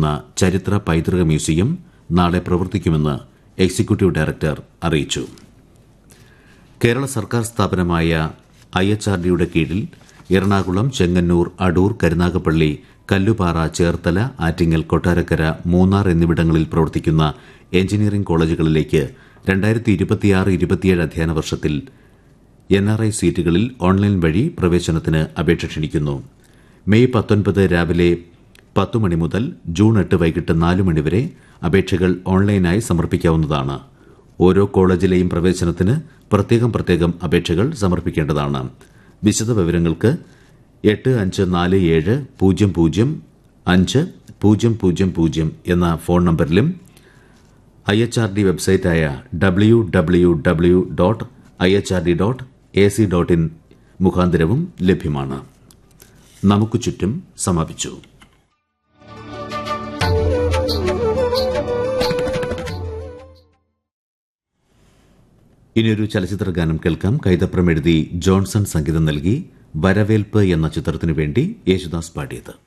പ്രവർത്തിക്കുന്ന ചരിത്ര പൈതൃക മ്യൂസിയം നാളെ പ്രവർത്തിക്കുമെന്ന് എക്സിക്യൂട്ടീവ് ഡയറക്ടർ അറിയിച്ചു കേരള സർക്കാർ സ്ഥാപനമായ ഐ എച്ച് ആർ ഡിയുടെ കീഴിൽ എറണാകുളം ചെങ്ങന്നൂർ അടൂർ കരുനാഗപ്പള്ളി കല്ലുപാറ ചേർത്തല ആറ്റിങ്ങൽ കൊട്ടാരക്കര മൂന്നാർ എന്നിവിടങ്ങളിൽ പ്രവർത്തിക്കുന്ന എഞ്ചിനീയറിംഗ് കോളേജുകളിലേക്ക് രണ്ടായിരത്തി ഇരുപത്തിയാറ് ഇരുപത്തിയേഴ് അധ്യയന വർഷത്തിൽ എൻ ആർ ഐ സീറ്റുകളിൽ ഓൺലൈൻ വഴി പ്രവേശനത്തിന് അപേക്ഷ ക്ഷണിക്കുന്നു മെയ് പത്തൊൻപത് രാവിലെ പത്ത് മണി മുതൽ ജൂൺ എട്ട് വൈകിട്ട് നാല് മണിവരെ അപേക്ഷകൾ ഓൺലൈനായി സമർപ്പിക്കാവുന്നതാണ് ഓരോ കോളേജിലെയും പ്രവേശനത്തിന് പ്രത്യേകം പ്രത്യേകം അപേക്ഷകൾ സമർപ്പിക്കേണ്ടതാണ് വിശദവിവരങ്ങൾക്ക് എട്ട് അഞ്ച് നാല് ഏഴ് പൂജ്യം പൂജ്യം അഞ്ച് പൂജ്യം പൂജ്യം പൂജ്യം എന്ന ഫോൺ നമ്പറിലും ഐ എച്ച് ആർ ഡി വെബ്സൈറ്റായ W W W dot I H R D dot A C dot in മുഖാന്തരവും ലഭ്യമാണ് നമുക്ക് ചുറ്റും സമാപിച്ചു ഇനിയൊരു ചലച്ചിത്ര ഗാനം കേൾക്കാം കൈതപ്രം എഴുതി ജോൺസൺ സംഗീതം നൽകി വരവേൽപ്പ് എന്ന ചിത്രത്തിനു വേണ്ടി യേശുദാസ് പാടിയത്